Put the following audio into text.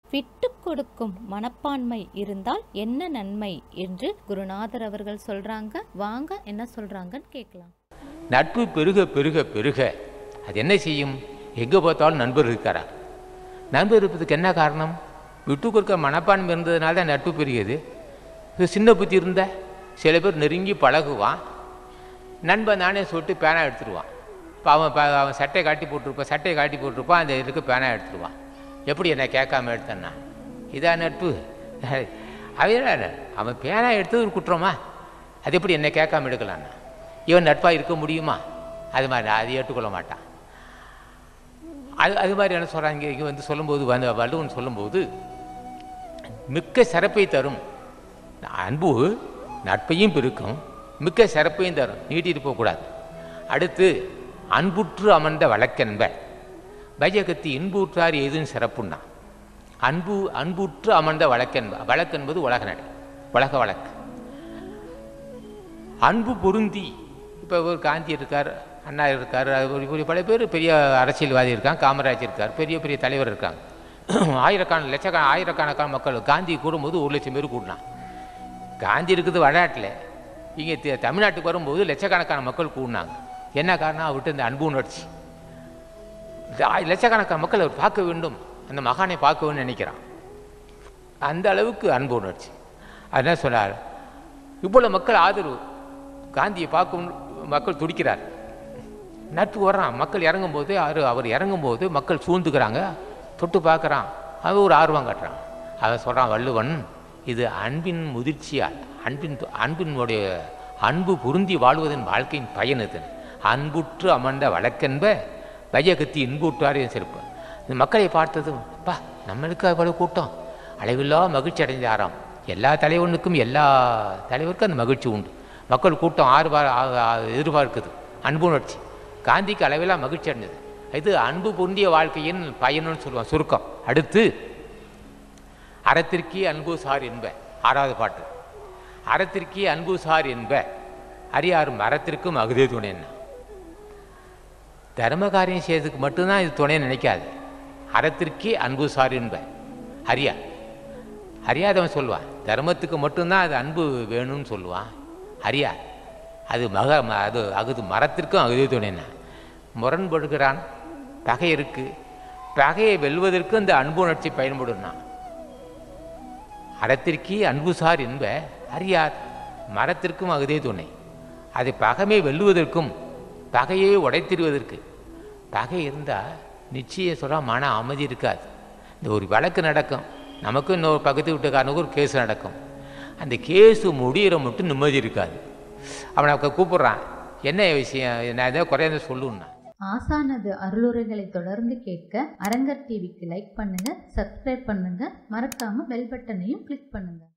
விட்டு கொடுக்கும் மனப்பான்மை இருந்தால் என்ன நன்மை என்று குருநாதர் அவர்கள் சொல்றாங்க வாங்க என்ன சொல்றாங்கன்னு கேட்கலாம் நட்பு பெருக பெருக பெருக அது என்ன செய்யும் எங்கே பார்த்தாலும் நண்பர் இருக்காரா நண்பர் இருப்பதுக்கு என்ன காரணம் விட்டு கொடுக்க மனப்பான்மை இருந்ததுனால தான் நட்பு பெருகியது இது சின்ன புத்தி இருந்த சில பேர் நெருங்கி பழகுவான் நண்பன் நானே சொல்லிட்டு பேனா எடுத்துருவான் இப்போ அவன் ப- அவன் சட்டை காட்டி போட்டிருப்பான் சட்டையை காட்டி போட்டிருப்பான் அந்த இதுக்கு பேனா எடுத்துருவான் எப்படி என்ன கேட்காம எடுத்தேன்னா இதான் நட்பு அவன் அவன் பேனா எடுத்தது ஒரு குற்றமா அது எப்படி என்ன கேட்காம எடுக்கலான்னா இவன் நட்பாக இருக்க முடியுமா அது மாதிரி அது ஏற்றுக்கொள்ள மாட்டான் அது அது மாதிரி என்ன சொல்கிறாங்க இங்கே வந்து சொல்லும்போது வந்து வள்ளுவன் சொல்லும்போது மிக்க சிறப்பை தரும் அன்பு நட்பையும் பெருக்கும் மிக்க சிறப்பையும் தரும் நீட்டிட்டு போகக்கூடாது அடுத்து அன்புற்று அமர்ந்த வழக்கென்ப பைஜகத்தி இன்புற்றார் ஏதும் சிறப்புன்னா அன்பு அன்புற்று அமர்ந்த வழக்கென்ப வழக்கென்பது உலக நடை உலக வழக்கு அன்பு பொருந்தி இப்போ ஒரு காந்தி இருக்கார் அண்ணா இருக்கார் அது ஒரு ஒரு பல பேர் பெரிய அரசியல்வாதி இருக்காங்க காமராஜ் இருக்கார் பெரிய பெரிய தலைவர் இருக்காங்க ஆயிரக்கண லட்சக்கண ஆயிரக்கணக்கான மக்கள் காந்தி கூடும்போது ஒரு லட்சம் பேர் கூடினான் காந்தி இருக்குது வடநாட்டில் இங்கே தமிழ்நாட்டுக்கு வரும்போது லட்சக்கணக்கான மக்கள் கூடினாங்க என்ன காரணம் அவர்கிட்ட இந்த அன்பு உணர்ச்சி இந்த ஆய்- லட்சக்கணக்கான மக்கள் அவர் பார்க்க வேண்டும் அந்த மகானை பார்க்க வேண்டும் நினைக்கிறான் அந்த அளவுக்கு அன்பு உணர்ச்சி அதான் சொன்னார் இவ்வளோ மக்கள் ஆதரவு காந்தியை பார்க்கும் மக்கள் துடிக்கிறார் நட்பு வர்றான் மக்கள் இறங்கும்போது அவர் அவர் இறங்கும்போது மக்கள் சூழ்ந்துக்கிறாங்க தொட்டு பார்க்குறான் அவன் ஒரு ஆர்வம் காட்டுறான் அவன் சொல்கிறான் வள்ளுவன் இது அன்பின் முதிர்ச்சியால் அன்பின் அன்பினுடைய அன்பு பொருந்தி வாழ்வதன் வாழ்க்கையின் பயன் இது அன்புற்று அமர்ந்த வழக்கென்ப வையகத்தி இன்புற்றார் என் சிறப்பு இந்த மக்களை பார்த்ததும் பா நம்மளுக்கு அவ்வளவு கூட்டம் அளவில்லா மகிழ்ச்சி அடைஞ்சாராம் எல்லா தலைவனுக்கும் எல்லா தலைவருக்கும் அந்த மகிழ்ச்சி உண்டு மக்கள் கூட்டம் ஆர்வா ஆ- ஆ- எதிர்பார்க்குது அன்புணர்ச்சி காந்திக்கு அளவிலா மகிழ்ச்சி அடைஞ்சது இது அன்பு பொருந்திய வாழ்க்கையின் பயனுன்னு சொல்லுவான் சுருக்கம் அடுத்து அறத்திற்கே அன்பு சார் என்ப ஆறாவது பாட்டு அறத்திற்கே அன்பு சார் என்ப அறியாரும் அறத்திற்கும் அகுதே துணை என்ன தர்ம காரியம் செய்யறதுக்கு மட்டும்தான் இது துணை நினைக்காது அறத்திற்கே அன்பு சார் என்ப அறியா அறியாதவன் சொல்லுவான் தர்மத்துக்கு மட்டும்தான் அது அன்பு வேணும்னு சொல்லுவான் அறியா அது மக ம- அது அகுது மரத்திற்கும் அகுதி துணைனா முரண்படுகிறான் பகை இருக்கு பகையை வெல்வதற்கு அந்த அன்பு உணர்ச்சி பயன்படும்னா அறத்திற்கே அன்புசார் என்ப அறியார் மரத்திற்கும் அகுதே துணை அதை பகைமை வெல்லுவதற்கும் பகையை உடைத்திடுவதற்கு பகை இருந்தால் நிச்சயம் சொல்ல மன அமைதி இருக்காது இந்த ஒரு வழக்கு நடக்கும் நமக்கும் இன்னொரு பக்கத்து வீட்டுக்காரனுக்கு ஒரு கேஸ் நடக்கும் அந்த கேஸு முடியிற மட்டும் நிம்மதி இருக்காது அவனை அவன் கூப்பிட்றான் என்ன விஷயம் நான் ஏதோ குறையாத சொல்லுன்னா ஆசானது அருளுரைகளை தொடர்ந்து கேட்க அரங்கர் டிவிக்கு லைக் பண்ணுங்க சப்ஸ்கிரைப் பண்ணுங்க மறக்காம பெல் பட்டனையும் கிளிக் பண்ணுங்க